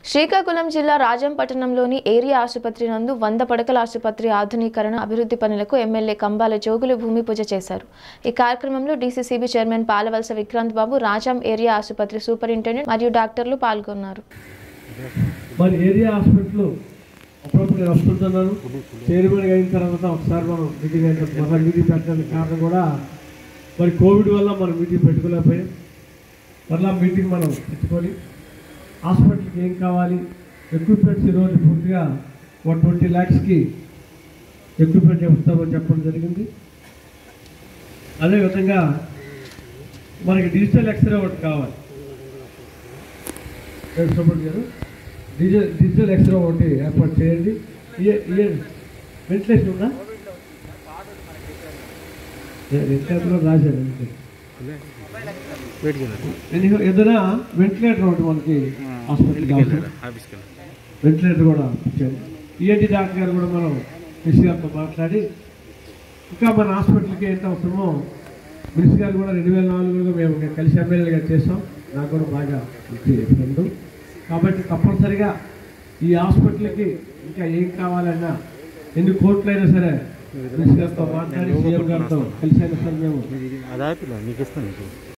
శ్రీకాకుళం జిల్లా రాజంపట్టణంలోని ఏరియా ఆసుపత్రి నందు వంద పడకల ఆసుపత్రి ఆధునీకరణ అభివృద్ధి పనులకు ఎమ్మెల్యే కంబాల జోగులు భూమి పూజ చేశారు ఈ కార్యక్రమంలో DCCB chairman Palavalasa Vikranth Babu Rajam area ఆసుపత్రి సూపరింటెండెంట్ మరియు డాక్టర్లు పాల్గొన్నారు మరి ఏరియా హాస్పిటల్ అప్పుడప్పుడు నేను వస్తుంటున్నాను చైర్మన్ అయిన తర్వాత ఒకసారి మనం మీటింగ్ అయిన మళ్ళీ మీటింగ్ పెట్టడానికి కారణం కూడా మరి కోవిడ్ వల్ల మనం మీటింగ్ పెట్టుకోలేకపోయాం మరలా మీటింగ్ మనం పెట్టుకొని హాస్పిటల్కి ఏం కావాలి ఎక్విప్మెంట్స్ ఈరోజు పూర్తిగా వన్ ట్వంటీ ల్యాక్స్కి ఎక్విప్మెంట్ ఇస్తామని చెప్పడం జరిగింది అదేవిధంగా మనకి డిజిటల్ ఎక్స్రే ఒకటి కావాలి సుబ్రహ్మణ్యం గారు డిజిటల్ డిజిటల్ ఎక్స్రే ఒకటి ఏర్పాటు చేయండి ఇయ- ఇయ- వెంటిలేషన్ ఉందా వెంటిలేటర్ రాశాను అంతే. ఎనీహో ఏదైనా వెంటిలేటర్ ఒకటి మనకి హాస్పిటల్కి అవసరం వెంటిలేటర్ కూడా ఇచ్చారు ఈఎన్టీ డాక్టర్ గారు కూడా మనం మిస్ గారితో మాట్లాడి ఇంకా మన హాస్పిటల్కి ఎంత అవసరమో మినిస్ గారు కూడా రెండు వేల నాలుగులో మేము ఇంకా కలిసి ఎమ్మెల్యేగా చేసాం నాకు కూడా బాగా గుర్తు ఫ్రెండ్ కాబట్టి తప్పనిసరిగా ఈ హాస్పిటల్కి ఇంకా ఏం కావాలన్నా ఎన్ని కోట్లైనా సరే మినిస్ గారితో మాట్లాడి సీఎం గారితో కలిసి అయినా సరే మేము అది ఆపిల్ల మీకు ఇస్తాను